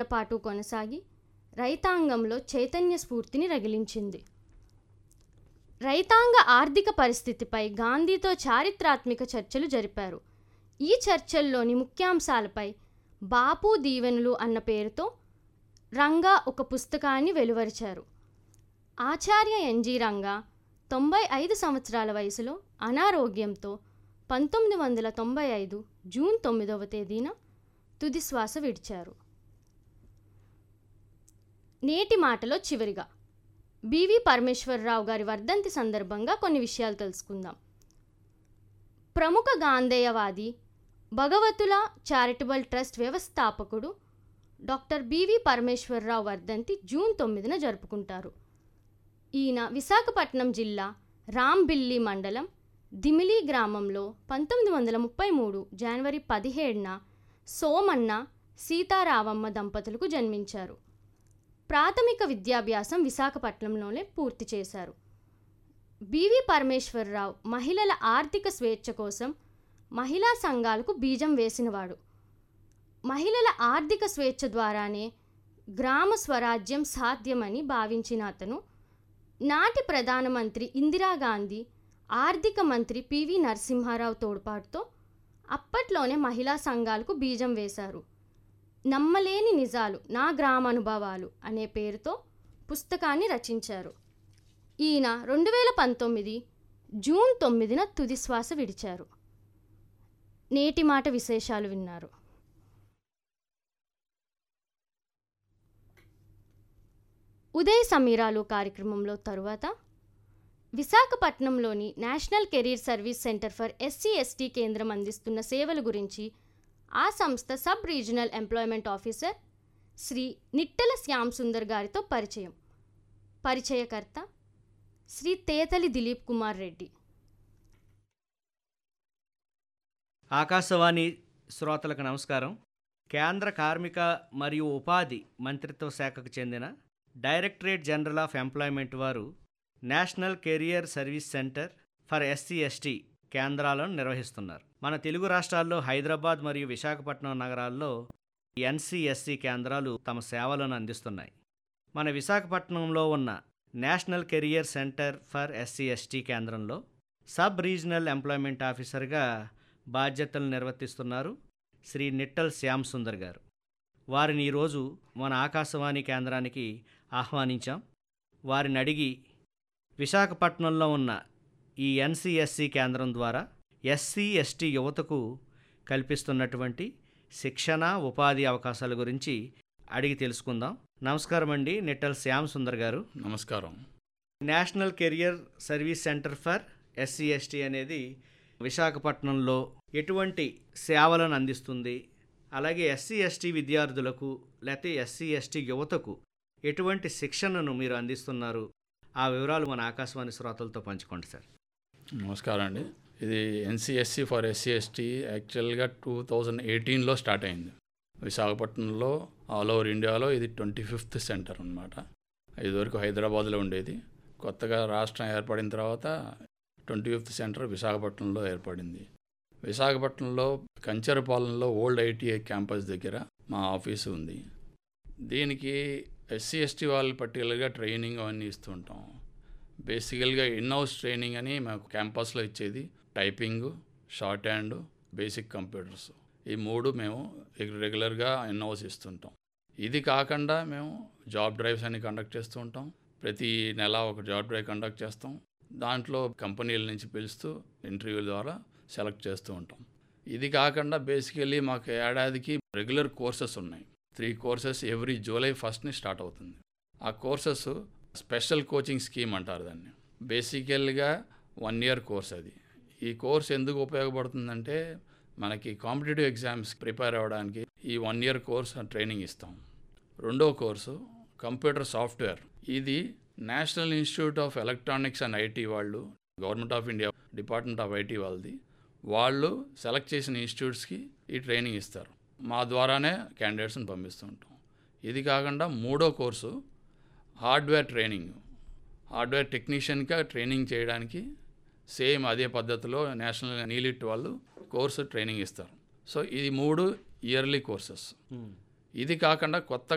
పాటు కొనసాగి రైతాంగంలో చైతన్య స్ఫూర్తిని రగిలించింది రైతాంగ ఆర్థిక పరిస్థితిపై గాంధీతో చారిత్రాత్మక చర్చలు జరిపారు ఈ చర్చల్లోని ముఖ్యాంశాలపై బాపు దీవెనలు అన్న పేరుతో రంగా ఒక పుస్తకాన్ని వెలువరిచారు ఆచార్య ఎన్జి రంగా తొంభై ఐదు సంవత్సరాల వయసులో అనారోగ్యంతో పంతొమ్మిది వందల తొంభై ఐదు జూన్ తొమ్మిదవ తేదీన తుది శ్వాస విడిచారు నేటి మాటలో చివరిగా బివి పరమేశ్వరరావు గారి వర్ధంతి సందర్భంగా కొన్ని విషయాలు తెలుసుకుందాం ప్రముఖ గాంధేయవాది భగవతుల చారిటబుల్ ట్రస్ట్ వ్యవస్థాపకుడు డాక్టర్ బివి పరమేశ్వరరావు వర్ధంతి జూన్ తొమ్మిదిన జరుపుకుంటారు ఈయన విశాఖపట్నం జిల్లా రాంబిల్లి మండలం దిమిలి గ్రామంలో పంతొమ్మిది వందల ముప్పై మూడు జనవరి పదిహేడున సోమన్న సీతారామమ్మ దంపతులకు జన్మించారు ప్రాథమిక విద్యాభ్యాసం విశాఖపట్నంలోనే పూర్తి చేశారు బివి పరమేశ్వరరావు మహిళల ఆర్థిక స్వేచ్ఛ కోసం మహిళా సంఘాలకు బీజం వేసినవాడు మహిళల ఆర్థిక స్వేచ్ఛ ద్వారానే గ్రామ స్వరాజ్యం సాధ్యమని భావించిన అతను నాటి ప్రధానమంత్రి ఇందిరాగాంధీ ఆర్థిక మంత్రి పివి నరసింహారావు తోడ్పాటుతో అప్పట్లోనే మహిళా సంఘాలకు బీజం వేశారు నమ్మలేని నిజాలు నా గ్రామానుభవాలు అనే పేరుతో పుస్తకాన్ని రచించారు ఈయన రెండు వేల పంతొమ్మిది జూన్ తొమ్మిదిన తుది శ్వాస విడిచారు నేటి మాట విశేషాలు విన్నారు ఉదయ్ సమీరాలు కార్యక్రమంలో తరువాత విశాఖపట్నంలోని national career service centre for SC ST కేంద్రం అందిస్తున్న సేవల గురించి ఆ సంస్థ sub regional employment officer Shri Nittela Shyam Sundar గారితో పరిచయం పరిచయకర్త శ్రీ తేతలి దిలీప్ కుమార్ రెడ్డి ఆకాశవాణి శ్రోతలకు నమస్కారం కేంద్ర కార్మిక మరియు ఉపాధి మంత్రిత్వ శాఖకు చెందిన డైరెక్టరేట్ జనరల్ ఆఫ్ ఎంప్లాయ్మెంట్ వారు national career service centre for SC ST కేంద్రాలను నిర్వహిస్తున్నారు మన తెలుగు రాష్ట్రాల్లో హైదరాబాద్ మరియు విశాఖపట్నం నగరాల్లో ఎన్సిఎస్సి కేంద్రాలు తమ సేవలను అందిస్తున్నాయి మన విశాఖపట్నంలో ఉన్న national career centre for SC ST కేంద్రంలో సబ్ రీజనల్ ఎంప్లాయ్మెంట్ ఆఫీసర్గా బాధ్యతలు నిర్వర్తిస్తున్నారు శ్రీ నిట్టల్ శ్యామ్ సుందర్ గారు వారిని ఈరోజు మన ఆకాశవాణి కేంద్రానికి ఆహ్వానించాం వారిని అడిగి విశాఖపట్నంలో ఉన్న ఈ ఎన్సిఎస్సి కేంద్రం ద్వారా ఎస్సీ ఎస్టీ యువతకు కల్పిస్తున్నటువంటి శిక్షణ ఉపాధి అవకాశాల గురించి అడిగి తెలుసుకుందాం నమస్కారం అండి నిట్టల్ శ్యామ్ సుందర్ గారు నమస్కారం national career service centre for SC ST అనేది విశాఖపట్నంలో ఎటువంటి సేవలను అందిస్తుంది అలాగే ఎస్సీ ఎస్టీ విద్యార్థులకు లేకపోతే ఎస్సీ ఎస్టీ యువతకు ఎటువంటి శిక్షణను మీరు అందిస్తున్నారు ఆ వివరాలు మన ఆకాశవాణి శ్రోతలతో పంచుకోండి సార్ నమస్కారం అండి ఇది ఎన్సిఎస్సి ఫర్ ఎస్సీ ఎస్టీ యాక్చువల్గా టూ థౌజండ్ ఎయిటీన్లో స్టార్ట్ అయింది విశాఖపట్నంలో ఆల్ ఓవర్ ఇండియాలో ఇది ట్వంటీ ఫిఫ్త్ సెంటర్ అనమాట ఇదివరకు హైదరాబాద్లో ఉండేది కొత్తగా రాష్ట్రం ఏర్పడిన తర్వాత ట్వంటీ ఫిఫ్త్ సెంటర్ విశాఖపట్నంలో ఏర్పడింది విశాఖపట్నంలో కంచరపాలెంలో ఓల్డ్ ఐటీఐ క్యాంపస్ దగ్గర మా ఆఫీసు ఉంది దీనికి ఎస్సీ ఎస్టీ వాళ్ళు పర్టికులర్గా ట్రైనింగ్ అవన్నీ ఇస్తుంటాం బేసికల్గా ఇన్ హౌస్ ట్రైనింగ్ అని మాకు క్యాంపస్లో ఇచ్చేది typing shorthand basic computers ఈ మూడు మేము రెగ్యులర్గా ఇన్ హౌస్ ఇస్తుంటాం ఇది కాకుండా మేము జాబ్ డ్రైవ్స్ అని కండక్ట్ చేస్తూ ఉంటాం ప్రతి నెల ఒక జాబ్ డ్రైవ్ కండక్ట్ చేస్తాం దాంట్లో కంపెనీల నుంచి పిలుస్తూ ఇంటర్వ్యూల ద్వారా సెలెక్ట్ చేస్తూ ఉంటాం ఇది కాకుండా బేసికల్లీ మాకు ఏడాదికి రెగ్యులర్ కోర్సెస్ ఉన్నాయి త్రీ కోర్సెస్ ఎవ్రీ జూలై ఫస్ట్ని స్టార్ట్ అవుతుంది ఆ కోర్సెస్ స్పెషల్ కోచింగ్ స్కీమ్ అంటారు దాన్ని బేసికల్గా వన్ ఇయర్ కోర్స్ అది ఈ కోర్స్ ఎందుకు ఉపయోగపడుతుందంటే మనకి కాంపిటేటివ్ ఎగ్జామ్స్ ప్రిపేర్ అవ్వడానికి ఈ వన్ ఇయర్ కోర్స్ ట్రైనింగ్ ఇస్తాం రెండో కోర్సు కంప్యూటర్ సాఫ్ట్వేర్ ఇది national institute of electronics and IT వాళ్ళు government of India department of IT వాళ్ళది వాళ్ళు సెలెక్ట్ చేసిన ఇన్స్టిట్యూట్స్కి ఈ ట్రైనింగ్ ఇస్తారు మా ద్వారానే క్యాండిడేట్స్ని పంపిస్తూ ఉంటాం ఇది కాకుండా మూడో కోర్సు హార్డ్వేర్ ట్రైనింగ్ హార్డ్వేర్ టెక్నీషియన్గా ట్రైనింగ్ చేయడానికి సేమ్ అదే పద్ధతిలో నేషనల్ నీలిట్ వాళ్ళు కోర్సు ట్రైనింగ్ ఇస్తారు సో ఇది మూడు ఇయర్లీ కోర్సెస్ ఇది కాకుండా కొత్త